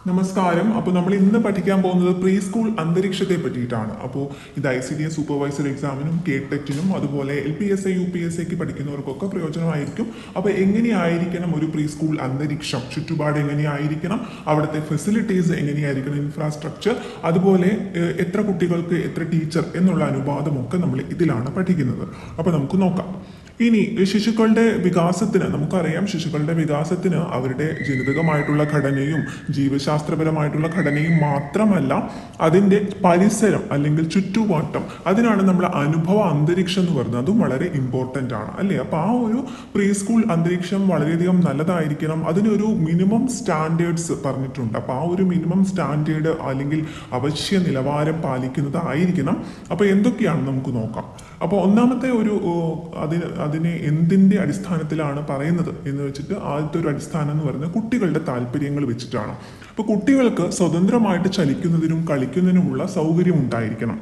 നമസ്കാരം അപ്പോൾ നമ്മൾ ഇന്ന് പഠിക്കാൻ പോകുന്നത് പ്രീ സ്കൂൾ അന്തരീക്ഷത്തെ പറ്റിയിട്ടാണ് അപ്പോൾ ഇത് I C D S supervisor എക്സാമിനും കെ ടെറ്റിനും അതുപോലെ L P S I U P S ഐക്ക് പഠിക്കുന്നവർക്കൊക്കെ പ്രയോജനമായിരിക്കും അപ്പോൾ എങ്ങനെയായിരിക്കണം ഒരു പ്രീ സ്കൂൾ അന്തരീക്ഷം ചുറ്റുപാട് എങ്ങനെയായിരിക്കണം അവിടുത്തെ ഫെസിലിറ്റീസ് എങ്ങനെയായിരിക്കണം ഇൻഫ്രാസ്ട്രക്ചർ അതുപോലെ ഏഹ്, എത്ര കുട്ടികൾക്ക് എത്ര ടീച്ചർ എന്നുള്ള അനുപാതമൊക്കെ നമ്മൾ ഇതിലാണ് പഠിക്കുന്നത് അപ്പോൾ നമുക്ക് നോക്കാം ഇനി ശിശുക്കളുടെ വികാസത്തിന് നമുക്കറിയാം ശിശുക്കളുടെ വികാസത്തിന് അവരുടെ ജനിതകമായിട്ടുള്ള ഘടനയും ജീവശാസ്ത്രപരമായിട്ടുള്ള ഘടനയും മാത്രമല്ല അതിൻ്റെ പരിസരം അല്ലെങ്കിൽ ചുറ്റുപാട്ടം അതിനാണ് നമ്മൾ അനുഭവ അന്തരീക്ഷം എന്ന് പറയുന്നത് അതും വളരെ ഇമ്പോർട്ടൻ്റ് ആണ് അല്ലേ അപ്പോൾ ആ ഒരു പ്രീ സ്കൂൾ അന്തരീക്ഷം വളരെയധികം നല്ലതായിരിക്കണം അതിനൊരു മിനിമം സ്റ്റാൻഡേർഡ്സ് പറഞ്ഞിട്ടുണ്ട് അപ്പോൾ ആ ഒരു മിനിമം സ്റ്റാൻഡേർഡ് അല്ലെങ്കിൽ അവശ്യ നിലവാരം പാലിക്കുന്നത് ആയിരിക്കണം അപ്പോൾ എന്തൊക്കെയാണ് നമുക്ക് നോക്കാം അപ്പോൾ ഒന്നാമത്തെ ഒരു ഓ, അതിന് അതിനെ എന്തിൻ്റെ അടിസ്ഥാനത്തിലാണ് പറയുന്നത് എന്ന് വെച്ചിട്ട് ആദ്യത്തെ ഒരു അടിസ്ഥാനം എന്ന് പറയുന്നത് കുട്ടികളുടെ താല്പര്യങ്ങൾ വെച്ചിട്ടാണ് അപ്പോൾ കുട്ടികൾക്ക് സ്വതന്ത്രമായിട്ട് ചലിക്കുന്നതിനും കളിക്കുന്നതിനുമുള്ള സൗകര്യം ഉണ്ടായിരിക്കണം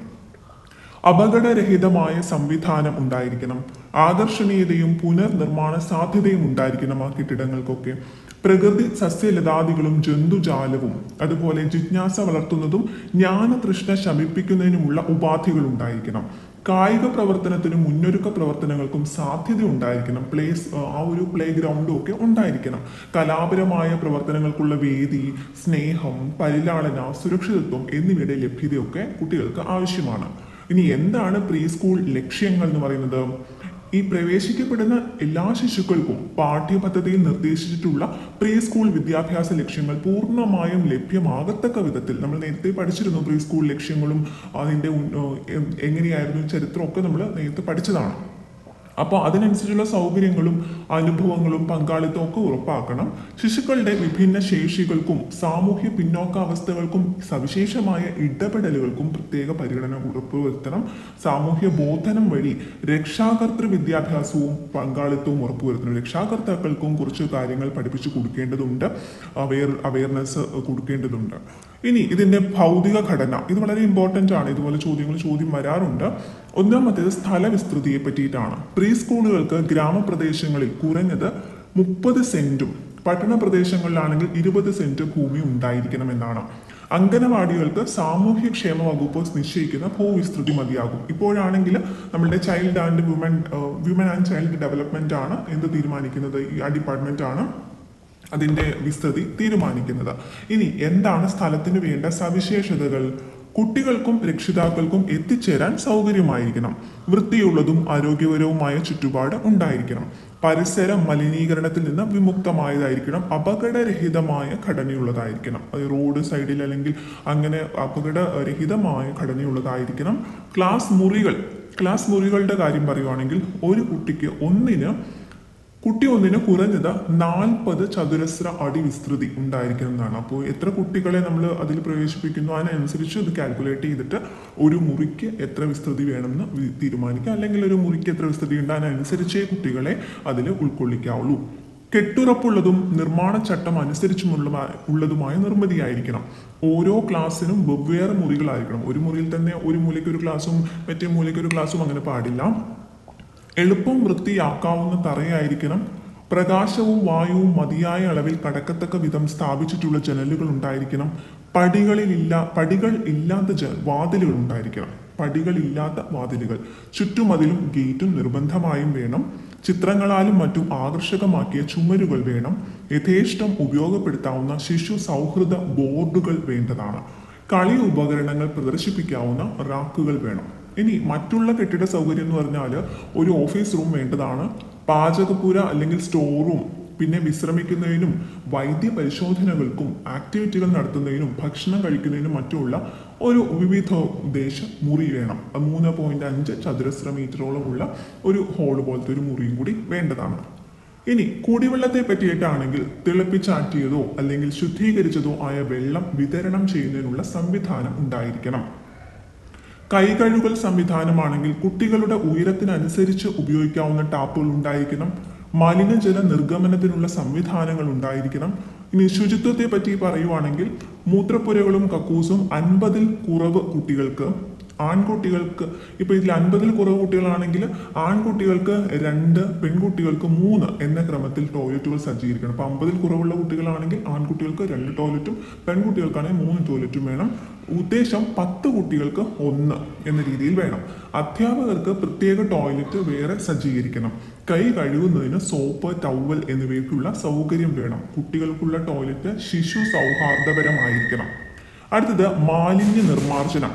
അപകടരഹിതമായ സംവിധാനം ഉണ്ടായിരിക്കണം ആകർഷണീയതയും പുനർനിർമ്മാണ സാധ്യതയും ഉണ്ടായിരിക്കണം ആ കെട്ടിടങ്ങൾക്കൊക്കെ പ്രകൃതി സസ്യലതാദികളും ജന്തുജാലവും അതുപോലെ ജിജ്ഞാസ വളർത്തുന്നതും ജ്ഞാനതൃഷ്ണ ശമിപ്പിക്കുന്നതിനുമുള്ള ഉപാധികൾ ഉണ്ടായിരിക്കണം കായിക പ്രവർത്തനത്തിനും മുന്നൊരുക്ക പ്രവർത്തനങ്ങൾക്കും സാധ്യത ഉണ്ടായിരിക്കണം പ്ലേസ് ആ ഒരു പ്ലേ ഗ്രൗണ്ടും ഒക്കെ ഉണ്ടായിരിക്കണം കലാപരമായ പ്രവർത്തനങ്ങൾക്കുള്ള വേദി സ്നേഹം പരിലാളന സുരക്ഷിതത്വം എന്നിവയുടെ ലഭ്യതയൊക്കെ കുട്ടികൾക്ക് ആവശ്യമാണ് ഇനി എന്താണ് പ്രീ സ്കൂൾ ലക്ഷ്യങ്ങൾ എന്ന് പറയുന്നത് ഈ പ്രവേശിക്കപ്പെടുന്ന എല്ലാ ശിശുക്കൾക്കും പാഠ്യപദ്ധതിയിൽ നിർദ്ദേശിച്ചിട്ടുള്ള പ്രീ സ്കൂൾ വിദ്യാഭ്യാസ ലക്ഷ്യങ്ങൾ പൂർണ്ണമായും ലഭ്യമാകത്തക്ക വിധത്തിൽ നമ്മൾ നേരത്തെ പഠിച്ചിരുന്നു പ്രീ സ്കൂൾ ലക്ഷ്യങ്ങളും അതിൻ്റെ ഉൻ- ഏഹ് എങ്ങനെയായിരുന്നു ചരിത്രമൊക്കെ നമ്മൾ നേരത്തെ പഠിച്ചതാണ് അപ്പോൾ അതിനനുസരിച്ചുള്ള സൗകര്യങ്ങളും അനുഭവങ്ങളും പങ്കാളിത്തവും ഒക്കെ ഉറപ്പാക്കണം ശിശുക്കളുടെ വിഭിന്ന ശേഷികൾക്കും സാമൂഹ്യ പിന്നോക്കാവസ്ഥകൾക്കും സവിശേഷമായ ഇടപെടലുകൾക്കും പ്രത്യേക പരിഗണന ഉറപ്പുവരുത്തണം സാമൂഹ്യ ബോധനം വഴി രക്ഷാകർതൃ വിദ്യാഭ്യാസവും പങ്കാളിത്തവും ഉറപ്പുവരുത്തണം രക്ഷാകർത്താക്കൾക്കും കുറച്ച് കാര്യങ്ങൾ പഠിപ്പിച്ചു കൊടുക്കേണ്ടതുണ്ട് അവെയർ അവയർനെസ് കൊടുക്കേണ്ടതുണ്ട് ഇനി ഇതിന്റെ ഭൗതിക ഘടന ഇത് വളരെ ഇമ്പോർട്ടൻ്റ് ആണ് ഇതുപോലെ ചോദ്യങ്ങൾ ചോദ്യം വരാറുണ്ട് ഒന്നാമത്തേത് സ്ഥലവിസ്തൃതിയെ പറ്റിയിട്ടാണ് പ്രീ സ്കൂളുകൾക്ക് ഗ്രാമപ്രദേശങ്ങളിൽ കുറഞ്ഞത് മുപ്പത് സെന്റും പട്ടണ പ്രദേശങ്ങളിലാണെങ്കിൽ ഇരുപത് സെന്റ് ഭൂമി ഉണ്ടായിരിക്കണമെന്നാണ് അംഗനവാടികൾക്ക് സാമൂഹ്യക്ഷേമ വകുപ്പ് നിശ്ചയിക്കുന്ന ഭൂവിസ്തൃതി മതിയാകും ഇപ്പോഴാണെങ്കിൽ നമ്മുടെ child and woman women and child development ആണ് എന്ത് തീരുമാനിക്കുന്നത് ഈ ആ ഡിപ്പാർട്ട്മെന്റ് ആണ് അതിന്റെ വിസ്തൃതി തീരുമാനിക്കുന്നത് ഇനി എന്താണ് സ്ഥലത്തിന് വേണ്ട സവിശേഷതകൾ കുട്ടികൾക്കും രക്ഷിതാക്കൾക്കും എത്തിച്ചേരാൻ സൗകര്യമായിരിക്കണം വൃത്തിയുള്ളതും ആരോഗ്യപരവുമായ ചുറ്റുപാട് ഉണ്ടായിരിക്കണം പരിസര മലിനീകരണത്തിൽ നിന്ന് വിമുക്തമായതായിരിക്കണം അപകടരഹിതമായ ഘടനയുള്ളതായിരിക്കണം അത് റോഡ് സൈഡിൽ അല്ലെങ്കിൽ അങ്ങനെ അപകടരഹിതമായ ഘടനയുള്ളതായിരിക്കണം ക്ലാസ് മുറികൾ ക്ലാസ് മുറികളുടെ കാര്യം പറയുവാണെങ്കിൽ ഒരു കുട്ടിക്ക് ഒന്നിന് കുട്ടി ഒന്നിന് കുറഞ്ഞത് നാൽപ്പത് ചതുരശ്ര അടി വിസ്തൃതി ഉണ്ടായിരിക്കണം എന്നാണ് അപ്പോൾ എത്ര കുട്ടികളെ നമ്മൾ അതിൽ പ്രവേശിപ്പിക്കുന്നു അതിനനുസരിച്ച് ഇത് കാൽക്കുലേറ്റ് ചെയ്തിട്ട് ഒരു മുറിക്ക് എത്ര വിസ്തൃതി വേണമെന്ന് വി- തീരുമാനിക്കുക അല്ലെങ്കിൽ ഒരു മുറിക്ക് എത്ര വിസ്തൃതി ഉണ്ട് അതിനനുസരിച്ചേ കുട്ടികളെ അതിൽ ഉൾക്കൊള്ളിക്കാവുള്ളൂ കെട്ടുറപ്പുള്ളതും നിർമ്മാണ ചട്ടം അനുസരിച്ചുമുള്ള ഉള്ളതുമായ നിർമ്മിതിയായിരിക്കണം ഓരോ ക്ലാസ്സിനും വെവ്വേറെ മുറികളായിരിക്കണം ഒരു മുറിയിൽ തന്നെ ഒരു മൂലയ്ക്ക് ഒരു ക്ലാസ്സും മറ്റേ മൂലയ്ക്ക് ഒരു ക്ലാസ്സും അങ്ങനെ പാടില്ല എളുപ്പം വൃത്തിയാക്കാവുന്ന തറയായിരിക്കണം പ്രകാശവും വായുവും മതിയായ അളവിൽ കടക്കത്തക്ക വിധം സ്ഥാപിച്ചിട്ടുള്ള ജനലുകൾ ഉണ്ടായിരിക്കണം പടികളിലില്ല പടികൾ ഇല്ലാത്ത ജ വാതിലുകൾ ഉണ്ടായിരിക്കണം പടികളില്ലാത്ത വാതിലുകൾ ചുറ്റുമതിലും ഗേറ്റും നിർബന്ധമായും വേണം ചിത്രങ്ങളാലും മറ്റും ആകർഷകമാക്കിയ ചുമരുകൾ വേണം യഥേഷ്ടം ഉപയോഗപ്പെടുത്താവുന്ന ശിശു സൗഹൃദ ബോർഡുകൾ വേണ്ടതാണ് കളി ഉപകരണങ്ങൾ പ്രദർശിപ്പിക്കാവുന്ന റാക്കുകൾ വേണം ഇനി മറ്റുള്ള കെട്ടിട സൗകര്യം എന്ന് പറഞ്ഞാൽ ഒരു ഓഫീസ് റൂം വേണ്ടതാണ് പാചകപ്പുര അല്ലെങ്കിൽ സ്റ്റോർ റൂം പിന്നെ വിശ്രമിക്കുന്നതിനും വൈദ്യ പരിശോധനകൾക്കും ആക്ടിവിറ്റികൾ നടത്തുന്നതിനും ഭക്ഷണം കഴിക്കുന്നതിനും മറ്റുമുള്ള ഒരു വിവിധ ഉദ്ദേശ മുറി വേണം അത് മൂന്ന് പോയിന്റ് അഞ്ച് ചതുരശ്ര മീറ്ററോളം ഉള്ള ഒരു ഹോൾ പോലത്തെ ഒരു മുറിയും കൂടി വേണ്ടതാണ് ഇനി കുടിവെള്ളത്തെ പറ്റിയിട്ടാണെങ്കിൽ തിളപ്പിച്ചാറ്റിയതോ അല്ലെങ്കിൽ ശുദ്ധീകരിച്ചതോ ആയ വെള്ളം വിതരണം ചെയ്യുന്നതിനുള്ള സംവിധാനം ഉണ്ടായിരിക്കണം കൈകഴുകൽ സംവിധാനമാണെങ്കിൽ കുട്ടികളുടെ ഉയരത്തിനനുസരിച്ച് ഉപയോഗിക്കാവുന്ന ടാപ്പുകൾ ഉണ്ടായിരിക്കണം മലിനജല നിർഗമനത്തിനുള്ള സംവിധാനങ്ങൾ ഉണ്ടായിരിക്കണം ഇനി ശുചിത്വത്തെ പറ്റി പറയുവാണെങ്കിൽ മൂത്രപ്പുരകളും കക്കൂസും അൻപതിൽ കുറവ് കുട്ടികൾക്ക് ആൺകുട്ടികൾക്ക് ഇപ്പോൾ ഇതിൽ അൻപതിൽ കുറവ് കുട്ടികളാണെങ്കിൽ ആൺകുട്ടികൾക്ക് രണ്ട് പെൺകുട്ടികൾക്ക് മൂന്ന് എന്ന ക്രമത്തിൽ ടോയ്ലറ്റുകൾ സജ്ജീകരിക്കണം അപ്പോൾ അമ്പതിൽ കുറവുള്ള കുട്ടികളാണെങ്കിൽ ആൺകുട്ടികൾക്ക് രണ്ട് ടോയ്ലറ്റും പെൺകുട്ടികൾക്കാണെങ്കിൽ മൂന്ന് ടോയ്ലറ്റും വേണം ഉദ്ദേശം പത്ത് കുട്ടികൾക്ക് ഒന്ന് എന്ന രീതിയിൽ വേണം അധ്യാപകർക്ക് പ്രത്യേക ടോയ്ലറ്റ് വേറെ സജ്ജീകരിക്കണം കൈ കഴുകുന്നതിന് സോപ്പ് ടവൽ എന്നിവയ്ക്കുള്ള സൗകര്യം വേണം കുട്ടികൾക്കുള്ള ടോയ്ലറ്റ് ശിശു സൗഹാർദ്ദപരമായിരിക്കണം അടുത്തത് മാലിന്യ നിർമ്മാർജ്ജനം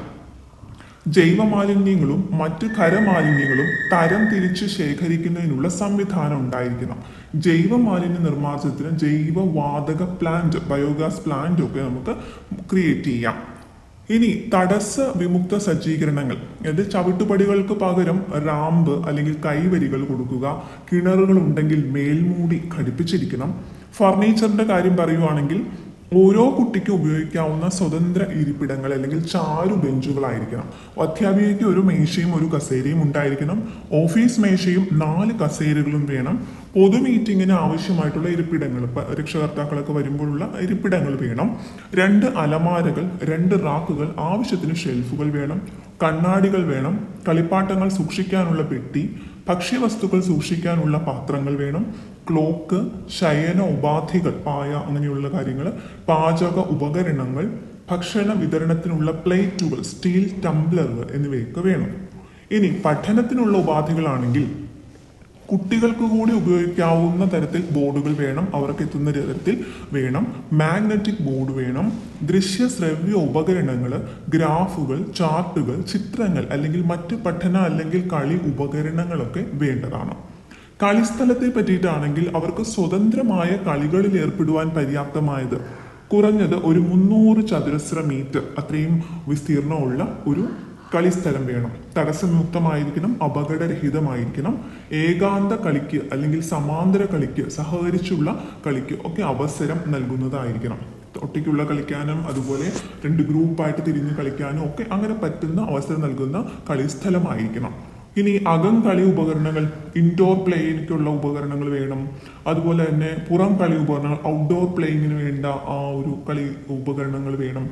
ജൈവ മാലിന്യങ്ങളും മറ്റു ഖരമാലിന്യങ്ങളും തരം തിരിച്ച് ശേഖരിക്കുന്നതിനുള്ള സംവിധാനം ഉണ്ടായിരിക്കണം ജൈവ മാലിന്യ നിർമ്മാർജ്ജനത്തിന് ജൈവ വാതക പ്ലാന്റ് ബയോഗ്യാസ് പ്ലാന്റ് ഒക്കെ നമുക്ക് ക്രിയേറ്റ് ചെയ്യാം ഇനി തടസ്സ വിമുക്ത സജ്ജീകരണങ്ങൾ അതായത് ചവിട്ടുപടികൾക്ക് പകരം റാമ്പ് അല്ലെങ്കിൽ കൈവരികൾ കൊടുക്കുക കിണറുകൾ ഉണ്ടെങ്കിൽ മേൽമൂടി ഘടിപ്പിച്ചിരിക്കണം ഫർണിച്ചറിന്റെ കാര്യം പറയുവാണെങ്കിൽ ഓരോ കുട്ടിക്കും ഉപയോഗിക്കാവുന്ന സ്വതന്ത്ര ഇരിപ്പിടങ്ങൾ അല്ലെങ്കിൽ ചാരു ബെഞ്ചുകളായിരിക്കണം അധ്യാപികയ്ക്ക് ഒരു മേശയും ഒരു കസേരയും ഉണ്ടായിരിക്കണം ഓഫീസ് മേശയും നാല് കസേരകളും വേണം പൊതു മീറ്റിങ്ങിന് ആവശ്യമായിട്ടുള്ള ഇരിപ്പിടങ്ങൾ ഇപ്പൊ രക്ഷകർത്താക്കളൊക്കെ വരുമ്പോഴുള്ള ഇരിപ്പിടങ്ങൾ വേണം രണ്ട് അലമാരകൾ രണ്ട് റാക്കുകൾ ആവശ്യത്തിന് ഷെൽഫുകൾ വേണം കണ്ണാടികൾ വേണം കളിപ്പാട്ടങ്ങൾ സൂക്ഷിക്കാനുള്ള പെട്ടി ഭക്ഷ്യവസ്തുക്കൾ സൂക്ഷിക്കാനുള്ള പാത്രങ്ങൾ വേണം ക്ലോക്ക് ശയന ഉപാധികൾ പായ അങ്ങനെയുള്ള കാര്യങ്ങൾ പാചക ഉപകരണങ്ങൾ ഭക്ഷണ വിതരണത്തിനുള്ള പ്ലേറ്റുകൾ സ്റ്റീൽ ടംബ്ലറുകൾ എന്നിവയൊക്കെ വേണം ഇനി പഠനത്തിനുള്ള ഉപാധികളാണെങ്കിൽ കുട്ടികൾക്ക് കൂടി ഉപയോഗിക്കാവുന്ന തരത്തിൽ ബോർഡുകൾ വേണം അവർക്ക് എത്തുന്ന തരത്തിൽ വേണം മാഗ്നറ്റിക് ബോർഡ് വേണം ദൃശ്യ ശ്രവ്യ ഉപകരണങ്ങൾ ഗ്രാഫുകൾ ചാർട്ടുകൾ ചിത്രങ്ങൾ അല്ലെങ്കിൽ മറ്റ് പഠന അല്ലെങ്കിൽ കളി ഉപകരണങ്ങളൊക്കെ വേണ്ടതാണ് കളിസ്ഥലത്തെ പറ്റിയിട്ടാണെങ്കിൽ അവർക്ക് സ്വതന്ത്രമായ കളികളിൽ ഏർപ്പെടുവാൻ പര്യാപ്തമായത് കുറഞ്ഞത് ഒരു മുന്നൂറ് ചതുരശ്ര മീറ്റർ അത്രയും വിസ്തീർണമുള്ള ഒരു കളിസ്ഥലം വേണം തടസ്സമുക്തമായിരിക്കണം അപകടരഹിതമായിരിക്കണം ഏകാന്ത കളിക്ക് അല്ലെങ്കിൽ സമാന്തര കളിക്ക് സഹകരിച്ചുള്ള കളിക്ക് ഒക്കെ അവസരം നൽകുന്നതായിരിക്കണം ഒറ്റയ്ക്കുള്ള കളിക്കാനും അതുപോലെ രണ്ട് ഗ്രൂപ്പായിട്ട് തിരിഞ്ഞ് കളിക്കാനും ഒക്കെ അങ്ങനെ പറ്റുന്ന അവസരം നൽകുന്ന കളിസ്ഥലമായിരിക്കണം ഇനി അകം കളി ഉപകരണങ്ങൾ ഇൻഡോർ പ്ലേയിലേക്കുള്ള ഉപകരണങ്ങൾ വേണം അതുപോലെ തന്നെ പുറം കളി ഉപകരണങ്ങൾ ഔട്ട്ഡോർ പ്ലേയിങ്ങിന് വേണ്ട ആ ഒരു കളി ഉപകരണങ്ങൾ വേണം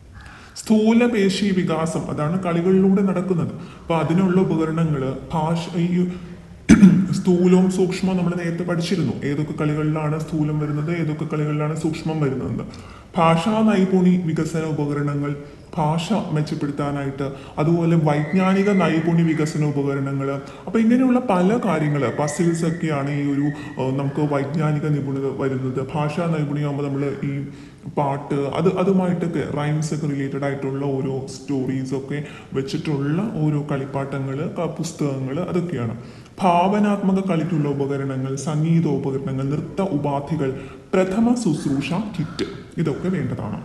സ്ഥൂലപേശി വികാസം അതാണ് കളികളിലൂടെ നടക്കുന്നത് അപ്പൊ അതിനുള്ള ഉപകരണങ്ങൾ ഭാഷ ഈ സ്ഥൂലവും സൂക്ഷ്മവും നമ്മൾ നേരത്തെ പഠിച്ചിരുന്നു ഏതൊക്കെ കളികളിലാണ് സ്ഥൂലം വരുന്നത് ഏതൊക്കെ കളികളിലാണ് സൂക്ഷ്മം വരുന്നത് ഭാഷാ നൈപുണി വികസന ഉപകരണങ്ങൾ ഭാഷ മെച്ചപ്പെടുത്താനായിട്ട് അതുപോലെ വൈജ്ഞാനിക നൈപുണ്യ വികസന ഉപകരണങ്ങൾ അപ്പോൾ ഇങ്ങനെയുള്ള പല കാര്യങ്ങൾ പസിൽസ് ഒക്കെയാണ് ഈ ഒരു ഏഹ്, നമുക്ക് വൈജ്ഞാനിക നിപുണത വരുന്നത് ഭാഷാ നൈപുണ്യമാകുമ്പോൾ നമ്മൾ ഈ പാട്ട് അത് അതുമായിട്ടൊക്കെ റൈംസ് ഒക്കെ റിലേറ്റഡ് ആയിട്ടുള്ള ഓരോ സ്റ്റോറീസ് ഒക്കെ വെച്ചിട്ടുള്ള ഓരോ കളിപ്പാട്ടങ്ങൾ പുസ്തകങ്ങൾ അതൊക്കെയാണ് ഭാവനാത്മക കളിക്കുള്ള ഉപകരണങ്ങൾ സംഗീതോപകരണങ്ങൾ നൃത്ത ഉപാധികൾ പ്രഥമ ശുശ്രൂഷ കിറ്റ് ഇതൊക്കെ വേണ്ടതാണ്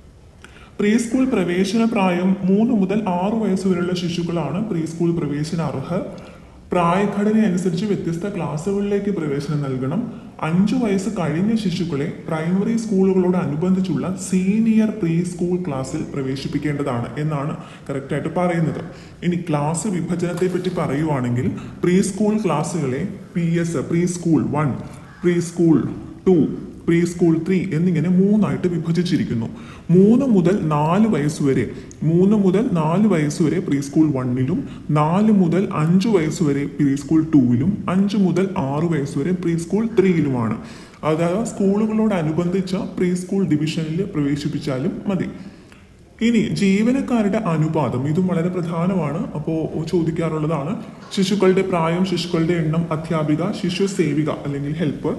പ്രീ സ്കൂൾ പ്രവേശന പ്രായം മൂന്ന് മുതൽ ആറ് വയസ്സ് വരെയുള്ള ശിശുക്കളാണ് പ്രീ സ്കൂൾ പ്രവേശന അർഹർ പ്രായഘടന അനുസരിച്ച് വ്യത്യസ്ത ക്ലാസ്സുകളിലേക്ക് പ്രവേശനം നൽകണം അഞ്ചു വയസ്സ് കഴിഞ്ഞ ശിശുക്കളെ പ്രൈമറി സ്കൂളുകളോട് അനുബന്ധിച്ചുള്ള സീനിയർ പ്രീ സ്കൂൾ ക്ലാസ്സിൽ പ്രവേശിപ്പിക്കേണ്ടതാണ് എന്നാണ് കറക്റ്റായിട്ട് പറയുന്നത് ഇനി ക്ലാസ് വിഭജനത്തെ പറ്റി പറയുവാണെങ്കിൽ പ്രീ സ്കൂൾ ക്ലാസ്സുകളെ P S pre school one pre school two pre school three എന്നിങ്ങനെ മൂന്നായിട്ട് വിഭജിച്ചിരിക്കുന്നു മൂന്ന് മുതൽ നാല് വയസ്സ് വരെ മൂന്ന് മുതൽ നാല് വയസ്സ് വരെ പ്രീ സ്കൂൾ വണ്ണിലും നാല് മുതൽ അഞ്ച് വയസ്സ് വരെ പ്രീ സ്കൂൾ ടൂവിലും അഞ്ച് മുതൽ ആറ് വയസ്സ് വരെ പ്രീ സ്കൂൾ ത്രീയിലുമാണ് അതായത് സ്കൂളുകളോടനുബന്ധിച്ച പ്രീ സ്കൂൾ ഡിവിഷനിൽ പ്രവേശിപ്പിച്ചാലും മതി ഇനി ജീവനക്കാരുടെ അനുപാതം ഇതും വളരെ പ്രധാനമാണ് അപ്പോൾ ചോദിക്കാറുള്ളതാണ് ശിശുക്കളുടെ പ്രായം ശിശുക്കളുടെ എണ്ണം അധ്യാപിക ശിശു സേവിക അല്ലെങ്കിൽ ഹെൽപ്പർ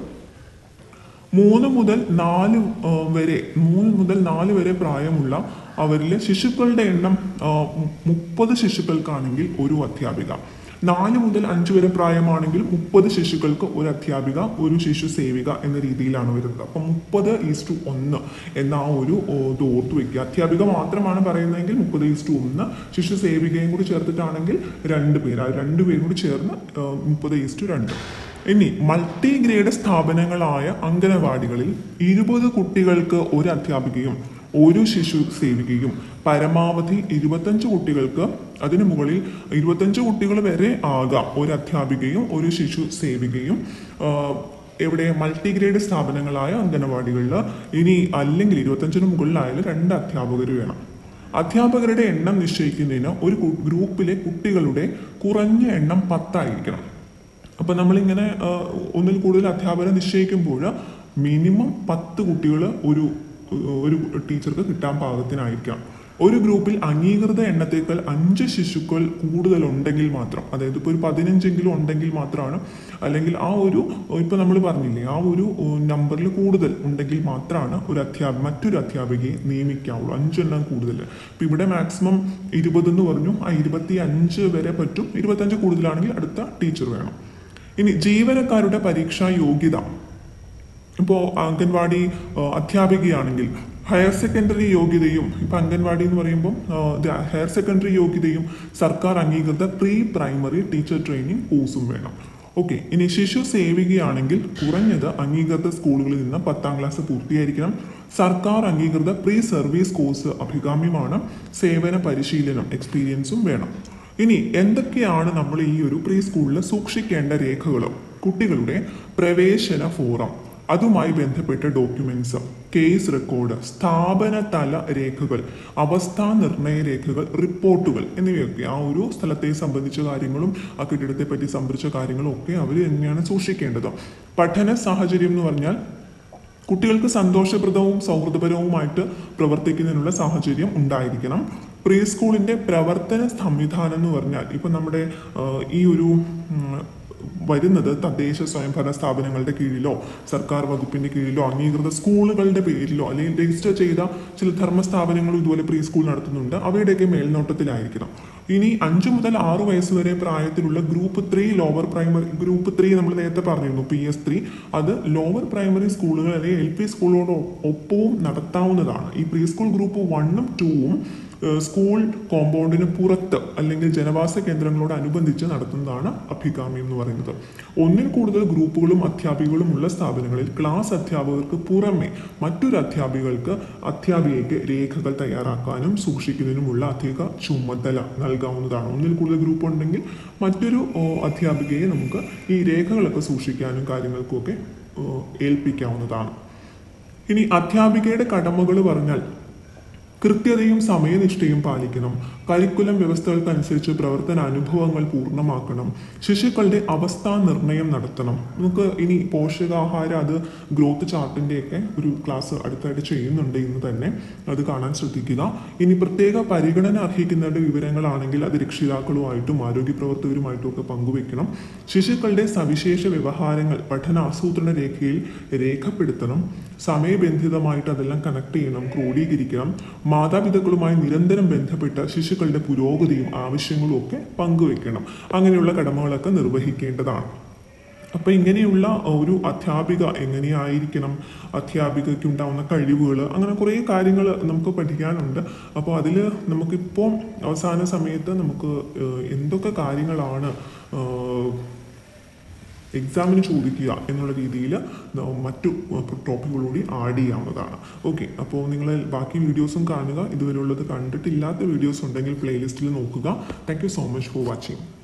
മൂന്ന് മുതൽ നാല് ആ, വരെ മൂന്ന് മുതൽ നാല് വരെ പ്രായമുള്ള അവരിലെ ശിശുക്കളുടെ എണ്ണം ആ, മു- മുപ്പത് ശിശുക്കൾക്കാണെങ്കിൽ ഒരു അധ്യാപിക നാല് മുതൽ അഞ്ച് വരെ പ്രായമാണെങ്കിൽ മുപ്പത് ശിശുക്കൾക്ക് ഒരു അധ്യാപിക ഒരു ശിശു സേവിക എന്ന രീതിയിലാണ് വരുന്നത് അപ്പം മുപ്പത് ഈസ്റ്റു ഒന്ന് എന്ന ആ ഒരു ഓ, ഇത് ഓർത്ത് വെക്കുക അധ്യാപിക മാത്രമാണ് പറയുന്നതെങ്കിൽ മുപ്പത് ഈസ്റ്റു ഒന്ന് ശിശു സേവികയും കൂടി ചേർത്തിട്ടാണെങ്കിൽ രണ്ട് പേര് ആ രണ്ട് പേരും കൂടി ചേർന്ന് മുപ്പത് ഈസ്റ്റു രണ്ട് ഇനി മൾട്ടി ഗ്രേഡ് സ്ഥാപനങ്ങളായ അംഗനവാടികളിൽ ഇരുപത് കുട്ടികൾക്ക് ഒരു അധ്യാപികയും ഒരു ശിശു സേവികയും പരമാവധി ഇരുപത്തഞ്ച് കുട്ടികൾക്ക് അതിനു മുകളിൽ ഇരുപത്തഞ്ച് കുട്ടികൾ വരെ ആകാം ഒരു അധ്യാപികയും ഒരു ശിശു സേവികയും ആ, എവിടെ മൾട്ടി ഗ്രേഡ് സ്ഥാപനങ്ങളായ അംഗനവാടികളിൽ ഇനി അല്ലെങ്കിൽ ഇരുപത്തഞ്ചിന് മുകളിലായാലും രണ്ട് അധ്യാപകർ വേണം അധ്യാപകരുടെ എണ്ണം നിശ്ചയിക്കുന്നതിന് ഒരു കു- ഗ്രൂപ്പിലെ കുട്ടികളുടെ കുറഞ്ഞ എണ്ണം പത്തായിരിക്കണം അപ്പോൾ നമ്മളിങ്ങനെ ആ, ഒന്നിൽ കൂടുതൽ അധ്യാപകരെ നിശ്ചയിക്കുമ്പോൾ മിനിമം പത്ത് കുട്ടികൾ ഒരു ഒരു ടീച്ചർക്ക് കിട്ടാൻ പാകത്തിനായിരിക്കണം ഒരു ഗ്രൂപ്പിൽ അംഗീകൃത എണ്ണത്തേക്കാൾ അഞ്ച് ശിശുക്കൾ കൂടുതൽ ഉണ്ടെങ്കിൽ മാത്രം അതായത് ഇപ്പോൾ ഒരു പതിനഞ്ചെങ്കിലും ഉണ്ടെങ്കിൽ മാത്രമാണ് അല്ലെങ്കിൽ ആ ഒരു ഇപ്പോൾ നമ്മൾ പറഞ്ഞില്ലേ ആ ഒരു നമ്പറിൽ കൂടുതൽ ഉണ്ടെങ്കിൽ മാത്രമാണ് ഒരു അധ്യാപ മറ്റൊരു അധ്യാപികയെ നിയമിക്കാവുള്ളൂ അഞ്ചെണ്ണം കൂടുതൽ ഇപ്പം ഇവിടെ മാക്സിമം ഇരുപത് എന്ന് പറഞ്ഞു ആ ഇരുപത്തി അഞ്ച് വരെ പറ്റും ഇരുപത്തഞ്ച് കൂടുതലാണെങ്കിൽ അടുത്ത ടീച്ചർ വേണം ഇനി ജീവനക്കാരുടെ പരീക്ഷാ യോഗ്യത ഇപ്പോൾ അംഗൻവാടി ആ, അധ്യാപികയാണെങ്കിൽ ഹയർ സെക്കൻഡറി യോഗ്യതയും ഇപ്പം അംഗൻവാടി എന്ന് പറയുമ്പോൾ ആ, ഇത് ഹയർ സെക്കൻഡറി യോഗ്യതയും സർക്കാർ അംഗീകൃത പ്രീ പ്രൈമറി ടീച്ചർ ട്രെയിനിങ് കോഴ്സും വേണം ഓക്കെ ഇനി ശിശു സേവികയാണെങ്കിൽ കുറഞ്ഞത് അംഗീകൃത സ്കൂളുകളിൽ നിന്ന് പത്താം ക്ലാസ് പൂർത്തിയായിരിക്കണം സർക്കാർ അംഗീകൃത പ്രീ സർവീസ് കോഴ്സ് അഭികാമ്യമാണ് സേവന പരിശീലനം എക്സ്പീരിയൻസും വേണം ഇനി എന്തൊക്കെയാണ് നമ്മൾ ഈ ഒരു പ്രീ സ്കൂളിൽ സൂക്ഷിക്കേണ്ട രേഖകൾ കുട്ടികളുടെ പ്രവേശന ഫോറം അതുമായി ബന്ധപ്പെട്ട ഡോക്യുമെന്റ്സ് കേസ് റെക്കോർഡ് സ്ഥാപന തല രേഖകൾ അവസ്ഥാ നിർണയ രേഖകൾ റിപ്പോർട്ടുകൾ എന്നിവയൊക്കെ ആ ഒരു സ്ഥലത്തെ സംബന്ധിച്ച കാര്യങ്ങളും ആ കെട്ടിടത്തെ പറ്റി സംബന്ധിച്ച കാര്യങ്ങളും ഒക്കെ അവർ തന്നെയാണ് സൂക്ഷിക്കേണ്ടത് പഠന സാഹചര്യം എന്ന് പറഞ്ഞാൽ കുട്ടികൾക്ക് സന്തോഷപ്രദവും സൗഹൃദപരവുമായിട്ട് പ്രവർത്തിക്കുന്നതിനുള്ള സാഹചര്യം ഉണ്ടായിരിക്കണം പ്രീ സ്കൂളിന്റെ പ്രവർത്തന സംവിധാനം എന്ന് പറഞ്ഞാൽ ഇപ്പൊ നമ്മുടെ ആ, ഈ ഒരു ഉം, വരുന്നത് തദ്ദേശ സ്വയംഭരണ സ്ഥാപനങ്ങളുടെ കീഴിലോ സർക്കാർ വകുപ്പിന്റെ കീഴിലോ അംഗീകൃത സ്കൂളുകളുടെ പേരിലോ അല്ലെങ്കിൽ രജിസ്റ്റർ ചെയ്ത ചില ധർമ്മ സ്ഥാപനങ്ങളും ഇതുപോലെ പ്രീ സ്കൂൾ നടത്തുന്നുണ്ട് അവയുടെയൊക്കെ മേൽനോട്ടത്തിലായിരിക്കണം ഇനി അഞ്ചു മുതൽ ആറു വയസ്സ് വരെ പ്രായത്തിലുള്ള group three lower primary group three നമ്മൾ നേരത്തെ പറഞ്ഞിരുന്നു പി എസ് ത്രീ അത് ലോവർ പ്രൈമറി സ്കൂളുകൾ അല്ലെങ്കിൽ എൽ പി സ്കൂളുകളോട് ഒപ്പവും നടത്താവുന്നതാണ് ഈ പ്രീ സ്കൂൾ ഗ്രൂപ്പ് വണ്ണും ടൂവും സ്കൂൾ കോമ്പൗണ്ടിന് പുറത്ത് അല്ലെങ്കിൽ ജനവാസ കേന്ദ്രങ്ങളോട് അനുബന്ധിച്ച് നടത്തുന്നതാണ് അഭികാമ്യം എന്ന് പറയുന്നത് ഒന്നിൽ കൂടുതൽ ഗ്രൂപ്പുകളും അധ്യാപികകളും ഉള്ള സ്ഥാപനങ്ങളിൽ ക്ലാസ് അധ്യാപകർക്ക് പുറമെ മറ്റൊരു അധ്യാപികൾക്ക് അധ്യാപികയ്ക്ക് രേഖകൾ തയ്യാറാക്കാനും സൂക്ഷിക്കുന്നതിനുമുള്ള അധിക ചുമതല നൽകാവുന്നതാണ് ഒന്നിൽ കൂടുതൽ ഗ്രൂപ്പ് ഉണ്ടെങ്കിൽ മറ്റൊരു ഓ, അധ്യാപികയെ നമുക്ക് ഈ രേഖകളൊക്കെ സൂക്ഷിക്കാനും കാര്യങ്ങൾക്കും ഒക്കെ ഓ, ഏൽപ്പിക്കാവുന്നതാണ് ഇനി അധ്യാപികയുടെ കടമകൾ പറഞ്ഞാൽ കൃത്യതയും സമയനിഷ്ഠയും പാലിക്കണം കരിക്കുലം വ്യവസ്ഥകൾക്കനുസരിച്ച് പ്രവർത്തന അനുഭവങ്ങൾ പൂർണ്ണമാക്കണം ശിശുക്കളുടെ അവസ്ഥാ നിർണയം നടത്തണം നമുക്ക് ഇനി പോഷകാഹാര അത് ഗ്രോത്ത് ചാർട്ടിൻ്റെയൊക്കെ ഒരു ക്ലാസ് അടുത്തായിട്ട് ചെയ്യുന്നുണ്ട് ഇന്ന് തന്നെ അത് കാണാൻ ശ്രദ്ധിക്കുക ഇനി പ്രത്യേക പരിഗണന അർഹിക്കുന്നവരുടെ വിവരങ്ങളാണെങ്കിൽ അത് രക്ഷിതാക്കളുമായിട്ടും ആരോഗ്യ പ്രവർത്തകരുമായിട്ടും ഒക്കെ പങ്കുവെക്കണം ശിശുക്കളുടെ സവിശേഷ വ്യവഹാരങ്ങൾ പഠന ആസൂത്രണ രേഖയിൽ രേഖപ്പെടുത്തണം സമയബന്ധിതമായിട്ട് അതെല്ലാം കണക്ട് ചെയ്യണം ക്രോഡീകരിക്കണം മാതാപിതാക്കളുമായി നിരന്തരം ബന്ധപ്പെട്ട ശിശുക്കളുടെ പുരോഗതിയും ആവശ്യങ്ങളും ഒക്കെ പങ്കുവെക്കണം അങ്ങനെയുള്ള കടമകളൊക്കെ നിർവഹിക്കേണ്ടതാണ് അപ്പൊ ഇങ്ങനെയുള്ള ഒരു അധ്യാപിക എങ്ങനെയായിരിക്കണം അധ്യാപികയ്ക്ക് ഉണ്ടാവുന്ന കഴിവുകൾ അങ്ങനെ കുറേ കാര്യങ്ങൾ നമുക്ക് പഠിക്കാനുണ്ട് അപ്പോൾ അതിൽ നമുക്കിപ്പോൾ അവസാന സമയത്ത് നമുക്ക് ഏഹ്, എന്തൊക്കെ കാര്യങ്ങളാണ് ഏഹ്, എക്സാമിന് ചോദിക്കുക എന്നുള്ള രീതിയിൽ മറ്റു ടോപ്പിക്കുകളൂടി ആഡ് ചെയ്യാവുന്നതാണ് ഓക്കെ അപ്പോൾ നിങ്ങൾ ബാക്കി വീഡിയോസും കാണുക ഇതുവരെയുള്ളത് കണ്ടിട്ടില്ലാത്ത വീഡിയോസ് ഉണ്ടെങ്കിൽ പ്ലേലിസ്റ്റിൽ നോക്കുക thank you so much for watching